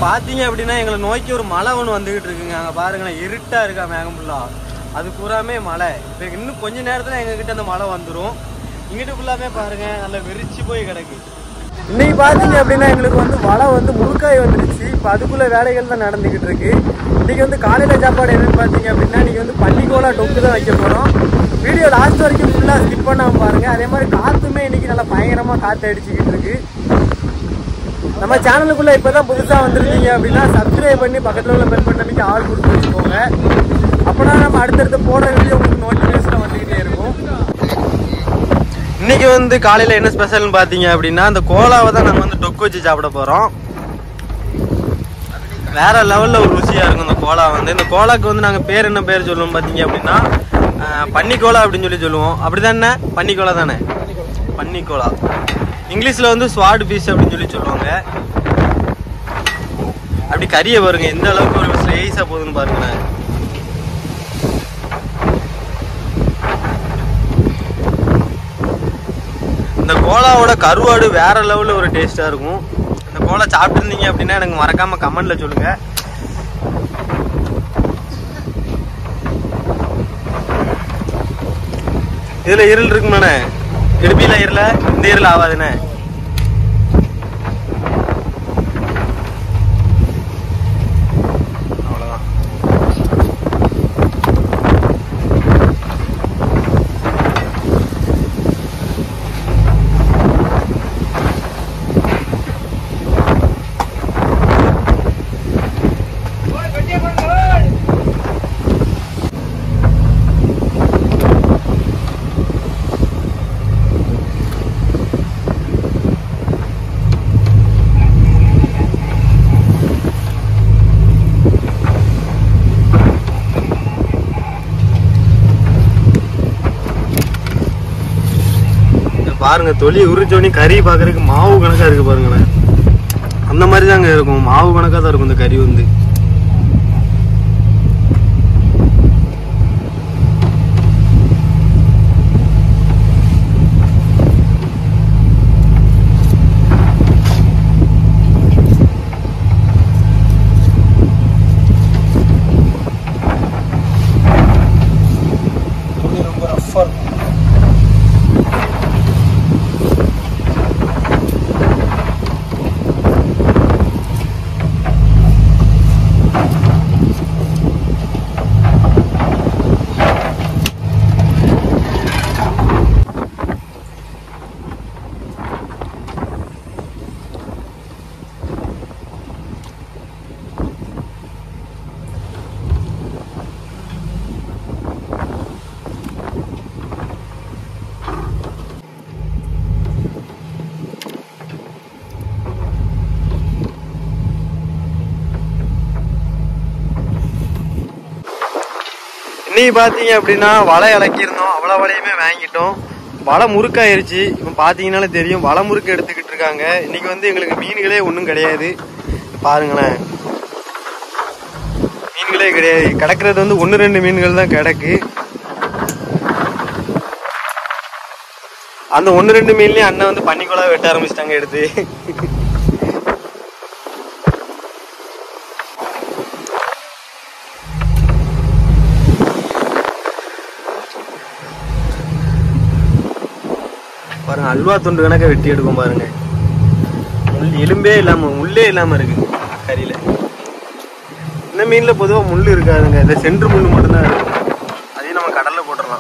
பார்த்தீங்க அப்படின்னா எங்களை நோக்கி ஒரு மலை ஒன்று வந்துகிட்டு இருக்குங்க அங்கே பாருங்களேன் இருட்டா இருக்கா மேகம் ஃபுல்லா அது பூராமே மலை இப்போ இன்னும் கொஞ்ச நேரத்தில் எங்ககிட்ட அந்த மலை வந்துடும் இங்கிட்டு ஃபுல்லாமே பாருங்க நல்லா வெறிச்சு போய் கிடக்கு இன்னைக்கு பார்த்தீங்க அப்படின்னா எங்களுக்கு வந்து மழை வந்து முழுக்காய் வந்துருச்சு இப்போ அதுக்குள்ள வேலைகள் தான் நடந்துகிட்டு இருக்கு இன்னைக்கு வந்து காலையில சாப்பாடு என்னன்னு பார்த்தீங்க அப்படின்னா இன்னைக்கு வந்து பள்ளிக்கோலா டொக்கு தான் வைக்க போறோம் வீடியோ லாஸ்ட் வரைக்கும் ஃபுல்லாக ஸ்கிப் பண்ணாம பாருங்க அதே மாதிரி காத்துமே இன்னைக்கு நல்லா பயங்கரமா காத்து அடிச்சுக்கிட்டு இருக்கு நம்ம சேனலுக்குள்ள இப்பதான் புதுசா வந்திருக்கீங்க அப்படின்னா சப்ஸ்கிரைப் பண்ணி பக்கத்துல உள்ள பெல் பட்டனுக்கு ஆள் கொடுத்து வச்சுக்கோங்க அப்பனா நம்ம அடுத்தடுத்து போடுற வீடியோ உங்களுக்கு நோட்டிஃபிகேஷன் வந்துகிட்டே இருக்கும் இன்னைக்கு வந்து காலையில என்ன ஸ்பெஷல்னு பாத்தீங்க அப்படின்னா அந்த கோலாவை தான் நம்ம வந்து டொக்கு வச்சு சாப்பிட போறோம் வேற லெவல்ல ஒரு ருசியா இருக்கும் இந்த கோலா வந்து இந்த கோலாக்கு வந்து நாங்க பேர் என்ன பேர் சொல்லுவோம் பாத்தீங்க அப்படின்னா அஹ், பன்னிக்கோலா அப்படின்னு சொல்லி சொல்லுவோம் அப்படிதானே பன்னிக்கோலா தானே பன்னிக்கோலா இங்கிலீஷ்ல வந்து ஸ்வாட் பீஸ் அப்படின்னு சொல்லி சொல்லுவாங்க அப்படி கறியை பாருங்க எந்த அளவுக்கு ஒரு ஸ்லேஸா போகுதுன்னு பாருங்களேன் இந்த கோலாவோட கருவாடு வேற லெவல்ல ஒரு டேஸ்டா இருக்கும் இந்த கோலா சாப்பிட்டுருந்தீங்க அப்படின்னா எனக்கு மறக்காம கமெண்ட்ல சொல்லுங்க இதுல இருள் இருக்குமாண்ணே இடுப்பில இருல இந்த இருள் ஆகாதுண்ணே அவ்வளவுதான் இங்க பாருங்க தொலி உரிச்சோனி கறி பாக்குறதுக்கு மாவு கணக்கா இருக்கு பாருங்களேன் அந்த மாதிரி தாங்க இருக்கும் மாவு கணக்கா தான் இருக்கும் இந்த கறி வந்து துணி ரொம்ப ரஃப்பாக இருக்கும் இன்னைக்கு பாத்தீங்க அப்படின்னா வலை இலக்கியிருந்தோம் அவ்வளோ வலையுமே வாங்கிட்டோம் வலை முறுக்காயிருச்சு இப்போ பாத்தீங்கன்னாலே தெரியும் வலை முறுக்கு எடுத்துக்கிட்டு இருக்காங்க இன்னைக்கு வந்து எங்களுக்கு மீன்களே ஒன்றும் கிடையாது பாருங்களேன் மீன்களே கிடையாது கிடக்கிறது வந்து ஒன்று ரெண்டு மீன்கள் தான் கிடக்கு அந்த ஒன்று ரெண்டு மீன்லயும் அண்ணன் வந்து பன்னிக்குழா வெட்ட ஆரம்பிச்சிட்டாங்க எடுத்து பாருங்க அல்வா துண்டு கணக்க வெட்டி எடுக்கும் பாருங்க முள் எலும்பே இல்லாம முள்ளே இல்லாம இருக்கு கறியில இந்த மீன்ல பொதுவா முள் இருக்காதுங்க இந்த சென்று முள் மட்டும்தான் இருக்கும் அதையும் நம்ம கடல்ல போட்டுடலாம்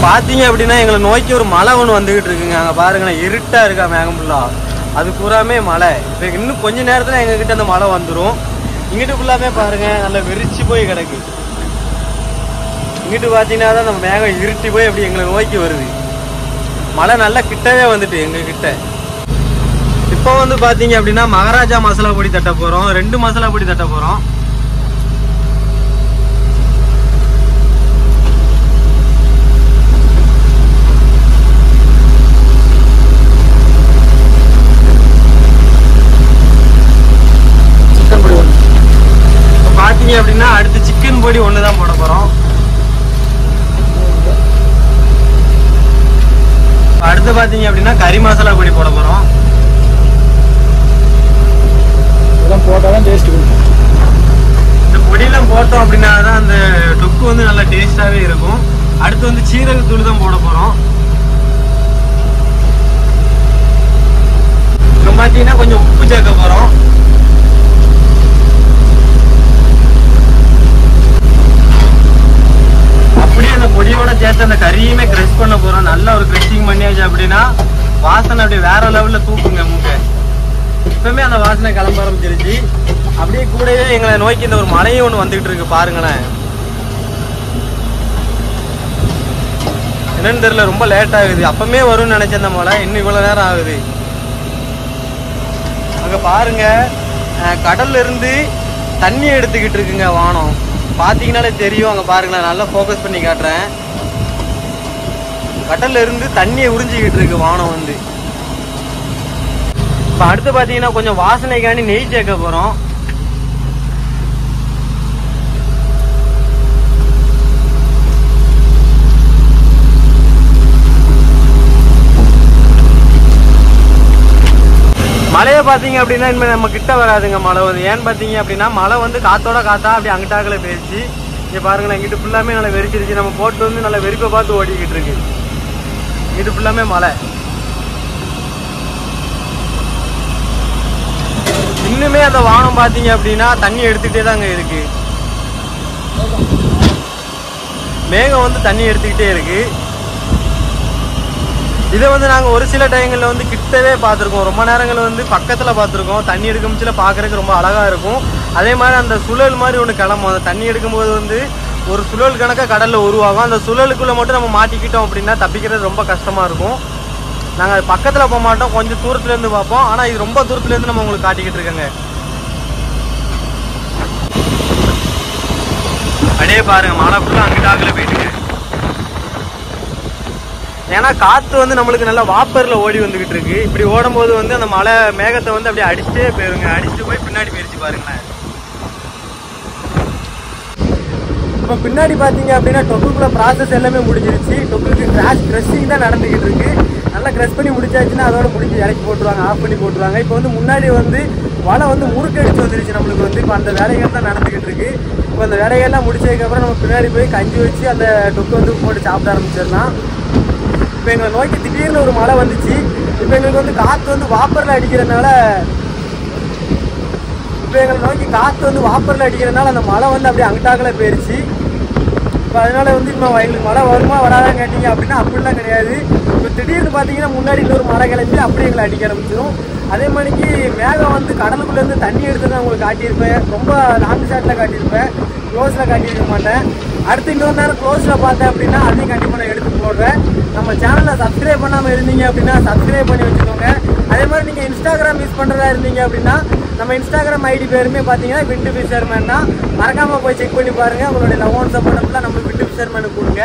பார்த்தீங்க அப்படின்னா எங்களை நோக்கி ஒரு மலை ஒன்று வந்துகிட்டு இருக்குங்க அங்கே பாருங்களேன் இருட்டா இருக்கா மேகம் ஃபுல்லாக அது பூராமே மலை இப்போ இன்னும் கொஞ்ச நேரத்தில் எங்ககிட்ட அந்த மலை வந்துடும் இங்கிட்டு ஃபுல்லாமே பாருங்க நல்லா வெறிச்சு போய் கிடக்கு இங்கிட்டு பார்த்தீங்கன்னா தான் அந்த மேகம் இருட்டி போய் அப்படி எங்களை நோக்கி வருது மழை நல்லா கிட்டவே வந்துட்டு எங்க கிட்ட இப்போ வந்து பாத்தீங்க அப்படின்னா மகாராஜா மசாலா பொடி தட்ட போறோம் ரெண்டு மசாலா பொடி தட்ட போறோம் சிக்கன் பொடி ஒன்று இப்போ பாத்தீங்க அப்படின்னா அடுத்து சிக்கன் பொடி ஒன்று தான் போட போறோம் அடுத்து பாத்தீங்க அப்படின்னா கறி மசாலா பொடி போட போறோம் இதெல்லாம் போட்டால் தான் டேஸ்ட் கொடுக்கும் இந்த பொடியெல்லாம் போட்டோம் அப்படின்னா தான் அந்த டொக்கு வந்து நல்லா டேஸ்டாவே இருக்கும் அடுத்து வந்து சீரகத்தூள் தான் போட போறோம் இப்போ பார்த்தீங்கன்னா கொஞ்சம் உப்பு சேர்க்க போறோம் அப்படியே அந்த பொடியோட சேர்த்து அந்த கறியுமே கிரஷ் பண்ண போறோம் நல்ல ஒரு கிரஷிங் பண்ணியாச்சு அப்படின்னா வாசனை அப்படியே வேற லெவல்ல தூக்குங்க மூக்கை இப்பவுமே அந்த வாசனை கிளம்ப ஆரம்பிச்சிருச்சு அப்படியே கூடவே எங்களை நோக்கி இந்த ஒரு மலையும் ஒன்று வந்துகிட்டு இருக்கு பாருங்களேன் என்னன்னு தெரியல ரொம்ப லேட் ஆகுது அப்பமே வரும்னு நினைச்சேன் அந்த மழை இன்னும் இவ்வளவு நேரம் ஆகுது அங்க பாருங்க அஹ், கடல்ல இருந்து தண்ணி எடுத்துக்கிட்டு இருக்குங்க வானம் பாத்தீங்கன்னாலே தெரியும் அங்க பாருங்களேன் நல்லா ஃபோக்கஸ் பண்ணி காட்டுறேன் கடல்ல இருந்து தண்ணியை உறிஞ்சிக்கிட்டு இருக்கு வானம் வந்து இப்போ அடுத்து பார்த்தீங்கன்னா கொஞ்சம் வாசனைக்காண்டி நெய் சேர்க்க போகிறோம் மழையை பார்த்தீங்க அப்படின்னா இனிமேல் நம்ம கிட்ட வராதுங்க மழை வந்து ஏன்னு பார்த்தீங்க அப்படின்னா மழை வந்து காத்தோட காத்தா அப்படி அங்கிட்டாக்கல போயிடுச்சு இங்கே பாருங்களேன் இங்கிட்டு ஃபுல்லாமே நல்லா வெறிச்சிருச்சு நம்ம போட்டு வந்து நல்லா வெறிப்பை பார்த்து ஓடிக்கிட்டு இருக்கு இது ஃபுல்லாமே மழை இன்னுமே அந்த வானம் பாத்தீங்க அப்படின்னா தண்ணி எடுத்துக்கிட்டே தாங்க இருக்கு மேகம் வந்து தண்ணி எடுத்துக்கிட்டே இருக்கு இதை வந்து நாங்க ஒரு சில டைங்கள்ல வந்து கிட்டவே பார்த்துருக்கோம் ரொம்ப நேரங்கள் வந்து பக்கத்துல பார்த்துருக்கோம் தண்ணி எடுக்கும்போதுல பார்க்கறதுக்கு ரொம்ப அழகா இருக்கும் அதே மாதிரி அந்த சுழல் மாதிரி ஒன்று கிளம்பும் அந்த தண்ணி எடுக்கும்போது வந்து ஒரு சுழல் கணக்கா கடல்ல உருவாகும் அந்த சுழலுக்குள்ள மட்டும் நம்ம மாட்டிக்கிட்டோம் அப்படின்னா தப்பிக்கிறது ரொம்ப கஷ்டமா இருக்கும் நாங்கள் அது பக்கத்தில் போக மாட்டோம் கொஞ்சம் தூரத்துல இருந்து பார்ப்போம் ஆனால் இது ரொம்ப தூரத்துல இருந்து நம்ம உங்களுக்கு காட்டிக்கிட்டு இருக்கோங்க அப்படியே பாருங்க மழை ஃபுல்லாக அங்கிட்டாக்கில் போயிட்டுங்க ஏன்னா காற்று வந்து நம்மளுக்கு நல்லா வாப்பரில் ஓடி வந்துகிட்டு இருக்கு இப்படி ஓடும்போது வந்து அந்த மழை மேகத்தை வந்து அப்படியே அடிச்சுட்டே போயிருங்க அடிச்சுட்டு போய் பின்னாடி போயிருச்சு பாருங்களேன் இப்போ பின்னாடி பார்த்தீங்க அப்படின்னா டொக்குக்குள்ள ப்ராசஸ் எல்லாமே முடிஞ்சிருச்சு டொக்குக்கு கிராஷ் க்ரஷிங் தான் நடந்துகிட்டு இருக்கு நல்லா க்ரஷ் பண்ணி முடிச்சாச்சுன்னா அதோட முடிஞ்சு இறக்கி போட்டுருவாங்க ஆஃப் பண்ணி போட்டுருவாங்க இப்போ வந்து முன்னாடி வந்து வலை வந்து முறுக்கடிச்சு வந்துருச்சு நம்மளுக்கு வந்து இப்போ அந்த வேலைகள் தான் நடந்துகிட்டு இருக்கு இப்போ அந்த வேலைகள்லாம் முடிச்சதுக்கப்புறம் நம்ம பின்னாடி போய் கஞ்சி வச்சு அந்த டொக்கு வந்து போட்டு சாப்பிட ஆரம்பிச்சிடலாம் இப்போ எங்களை நோக்கி திடீர்னு ஒரு மழை வந்துச்சு இப்போ எங்களுக்கு வந்து காற்று வந்து வாப்பரில் அடிக்கிறதுனால இப்போ எங்களை நோக்கி காற்று வந்து வாப்பரில் அடிக்கிறதுனால அந்த மழை வந்து அப்படியே அங்கிட்டாக்கில் போயிருச்சு இப்போ அதனால வந்து இப்போ எங்களுக்கு மழை வருமா வராதான்னு கேட்டீங்க அப்படின்னா அப்படிலாம் கிடையாது இப்போ திடீர்னு பார்த்தீங்கன்னா முன்னாடி இன்னொரு மழை கிளம்பி அப்படியே எங்களை அடிக்க ஆரம்பிச்சிடும் அதே மாதிரிக்கு மேகம் வந்து கடலுக்குள்ளேருந்து தண்ணி எடுத்து நான் உங்களுக்கு காட்டியிருப்பேன் ரொம்ப லாங் ஷாட்டில் காட்டியிருப்பேன் க்ளோஸில் காட்டியிருக்க மாட்டேன் அடுத்து இன்னொரு நேரம் க்ளோஸில் பார்த்தேன் அப்படின்னா அதையும் கண்டிப்பாக நான் எடுத்து போடுறேன் நம்ம சேனலை சப்ஸ்கிரைப் பண்ணாமல் இருந்தீங்க அப்படின்னா சப்ஸ்கிரைப் பண்ணி வச்சுக்கோங்க அதே மாதிரி நீங்கள் இன்ஸ்டாகிராம் யூஸ் பண்ணுறதா இருந்தீங்க அப்படின்னா நம்ம இன்ஸ்டாகிராம் ஐடி பேருமே பார்த்தீங்கன்னா விண்டு ஃபிஷர்மேன் தான் மறக்காமல் போய் செக் பண்ணி பாருங்கள் உங்களுடைய லவ் ஒன் சப்போர்ட் ஃபுல்லாக நம்ம விண்டு ஃபிஷர்மேனுக்கு கொடுங்க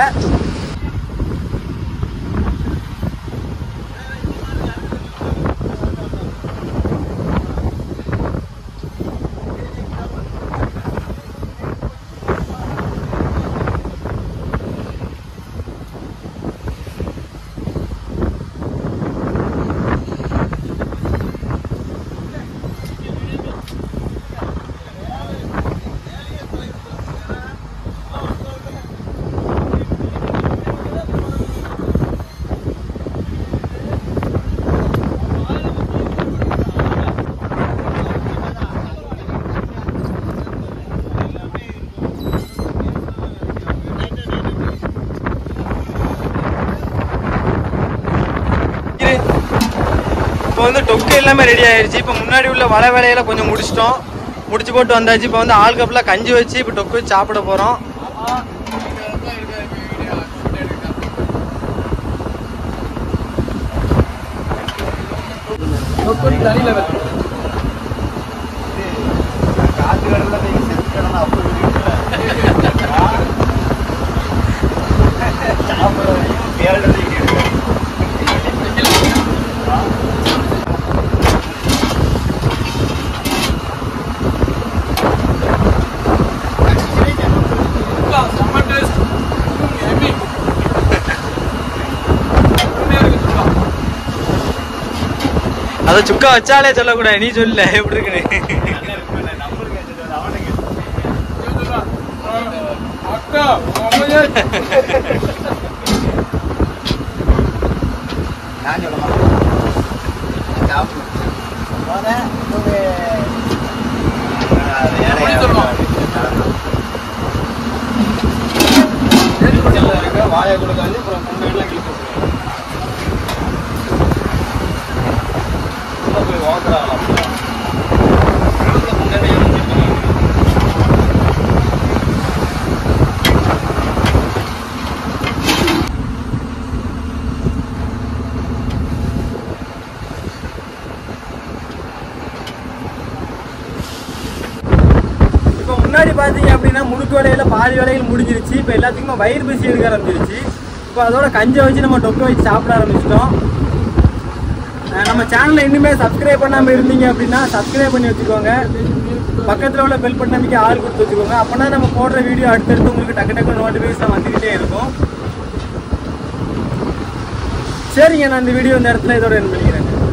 இப்போ வந்து டொக்கு எல்லாமே ரெடி ஆயிருச்சு இப்போ முன்னாடி உள்ள வலை வேலையில கொஞ்சம் முடிச்சிட்டோம் முடிச்சு போட்டு வந்தாச்சு இப்போ வந்து ஆள் கப்பில் கஞ்சி வச்சு இப்போ டொக்கு வச்சு சாப்பிட போகிறோம் தனி லெவல் காத்து கடலில் போய் செத்து கிடந்தா அப்போ செம்ம டேஸ்ட் ஹெவி அதை சுக்கா வச்சாலே சொல்லக்கூடாது நீ சொல்ல எப்படி இருக்குன்னு அக்கா அம்மையே அப்படி சொல்லுவான். வாழை கொடுக்காது அப்புறம் பொங்கல்லாம் கிழிச்சு போய் வாங்குறாங்களாம் இப்போ முன்னாடி பார்த்தீங்க அப்படின்னா முறுக்கு வேலையில பாதி வேலைகள் முடிஞ்சிருச்சு இப்போ எல்லாத்துக்குமே வயிறு பசி எடுக்க ஆரம்பிச்சிருச்சு இப்போ அதோட கஞ்சை வச்சு நம்ம டொக்க வச்சு சாப்பிட ஆரம்பிச்சிட்டோம் அஹ் நம்ம சேனலை இன்னுமே சப்ஸ்கிரைப் பண்ணாமல் இருந்தீங்க அப்படின்னா சப்ஸ்கிரைப் பண்ணி வச்சுக்கோங்க பக்கத்தில் உள்ள பெல் பட்டன் அமைக்க ஆள் கொடுத்து வச்சுக்கோங்க அப்போனா நம்ம போடுற வீடியோ அடுத்தடுத்து உங்களுக்கு டக்கு டக்கு நோட்டிஃபிகேஷன் வந்துக்கிட்டே இருக்கும் சரிங்க நான் இந்த வீடியோ இந்த இடத்துல இதோட என் பண்ணிக்கிறேன்